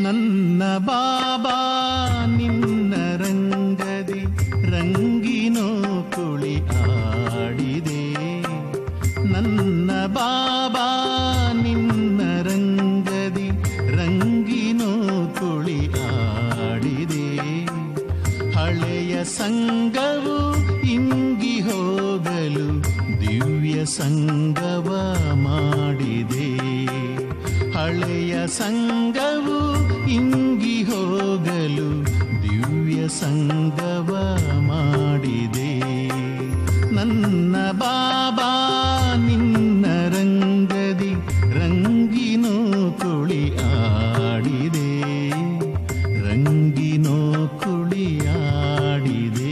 ನನ್ನ ಬಾಬಾ ನಿನ್ನ ರಂಗದಿ ರಂಗಿನೋ ಕುಳಿ ಆಡಿದೆ ನನ್ನ ಬಾಬಾ ನಿನ್ನ ರಂಗದಿ ರಂಗಿನೋ ಕುಳಿ ಆಡಿದೆ ಹಳೆಯ ಸಂಗವು ಇಂಗಿ ಹೋಗಲು ದಿವ್ಯ ಸಂಗವ ಮಾಡಿದೆ ಹಳೆಯ ಸಂಗವು ಇಂಗಿ ಹೋಗಲು ದಿವ್ಯ ಸಂಗವ ಮಾಡಿದೆ ನನ್ನ ಬಾಬಾ ನಿನ್ನ ರಂಗದಿ ರಂಗಿನೋ ಕುಳಿ ಆಡಿದೆ ರಂಗಿನೋ ಕುಳಿಯಾಡಿದೆ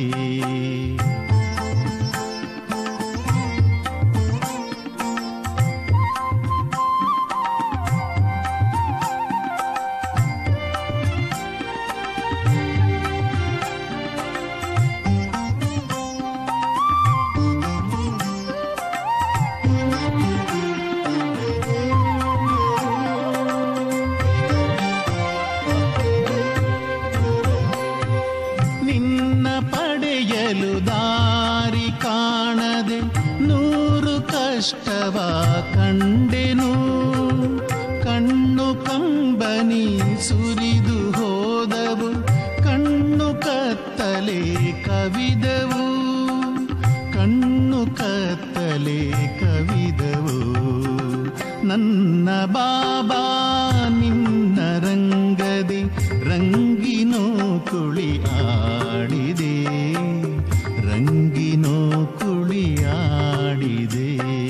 ನಿನ್ನ ಪಡೆಯಲು ದಾರಿ ಕಾಣದೆ ನೂರು ಕಷ್ಟವ ಕಂಡೆನು ಕಣ್ಣು ಕಂಬನಿ ಸುರಿದು ಹೋದವು ಕಣ್ಣು ಕತ್ತಲೆ ಕವಿದವು ಕಣ್ಣು ಕತ್ತಲೆ ಕವಿದವು ನನ್ನ ಬಾಬಾ ನಿನ್ನ ರಂಗದಿ ರಂಗಿನೋ ಕುಳಿ ಆಡಿದೆ ರಂಗಿನೋ ಕುಳಿಯಾಡಿದೆ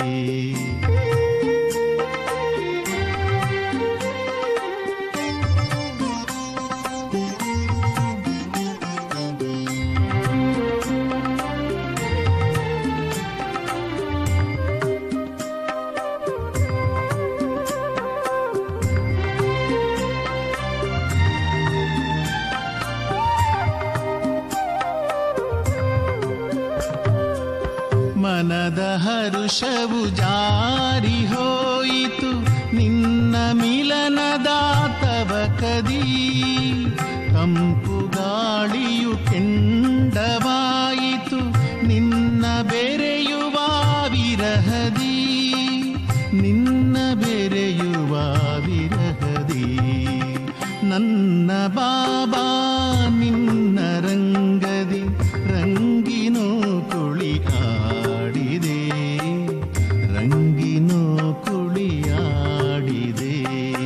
ಮನದ ಹರುಷವು ಜಾರಿ ಹೋಯಿತು ನಿನ್ನ ಮಿಲನದಾತವ ಕದಿ ಕಂಪು ಗಾಳಿಯು ಕೆಂಡವಾಯಿತು ನಿನ್ನ ಬೆರೆಯುವ ವಿರಹದಿ ನಿನ್ನ ಬೆರೆಯುವ ವಿರಹದಿ ನನ್ನ ಬಾಬಾ ನಿನ್ನ ರಂಗದಿ ರಂಗಿನೋ ಕುಳಿ ಆಡಿದೆ ರಂಗಿನೋ ಕುಳಿಯಾಡಿದೆ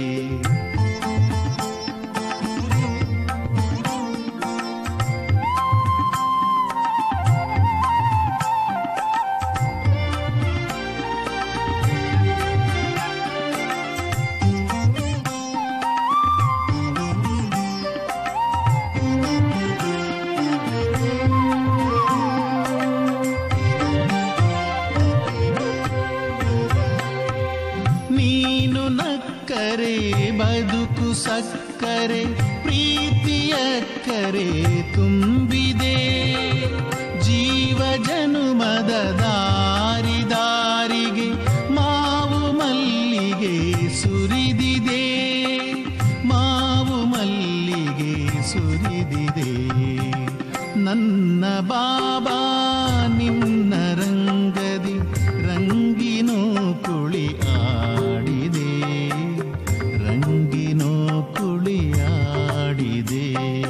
ನೀನು ನಕ್ಕರೆ ಬದುಕು ಸಕ್ಕರೆ ಪ್ರೀತಿಯಕ್ಕರೆ ತುಂಬಿದೆ ಜೀವ ಜನುಮದ ದಾರಿ ದಾರಿಗೆ ಮಾವು ಮಲ್ಲಿಗೆ ಸುರಿದಿದೆ ಮಾವು ಮಲ್ಲಿಗೆ ಸುರಿದಿದೆ ನನ್ನ ಬಾಬಾ ನಿನ್ನ ರಂಗದಿ ರಂಗಿನೋ ಕುಳಿ ಆಡಿದೆ ರಂಗಿನೋ ಕುಳಿಯಾಡಿದೆ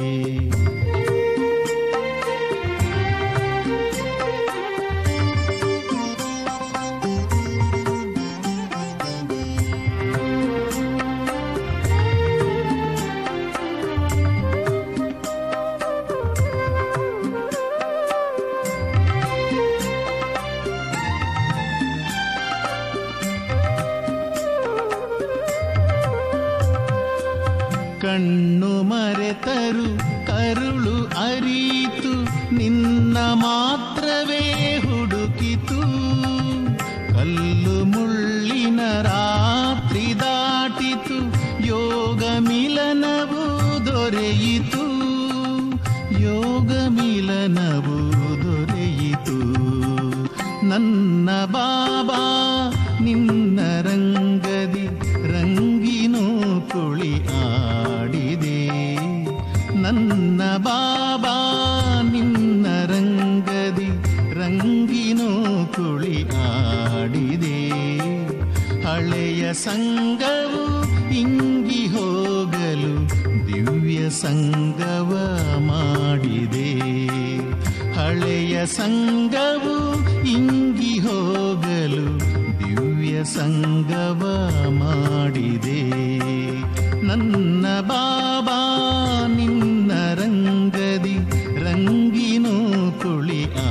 ಕಣ್ಣು ಮರೆತರು ಕರುಳು ಅರಿತು ನಿನ್ನ ಮಾತ್ರವೇ ಹುಡುಕಿತು ಕಲ್ಲು ಮುಳ್ಳಿನ ರಾತ್ರಿ ದಾಟಿತು ಯೋಗ ಮಿಲನವು ದೊರೆಯಿತು ಯೋಗ ಮಿಲನವು ದೊರೆಯಿತು ನನ್ನ ಬಾಬಾ ನಿನ್ನ ರಂಗದಿ ರಂಗಿನೋ ಕುಳಿ ಆಡಿದೆ ನನ್ನ ಬಾಬಾ ನಿನ್ನ ರಂಗದಿ ರಂಗಿನೋ ಕುಳಿ ಆಡಿದೆ ಹಳೆಯ ಸಂಗವು ಇಂಗಿ ಹೋಗಲು ದಿವ್ಯ ಸಂಗವ ಮಾಡಿದೆ ಹಳೆಯ ಸಂಗವು ಇಂಗಿ ಹೋಗಲು ದಿವ್ಯ ಸಂಗವ ಮಾಡಿದೆ ನನ್ನ ಬಾಬಾ ನಿನ್ನ ರಂಗದಿ ರಂಗಿನೋ ಕುಳಿ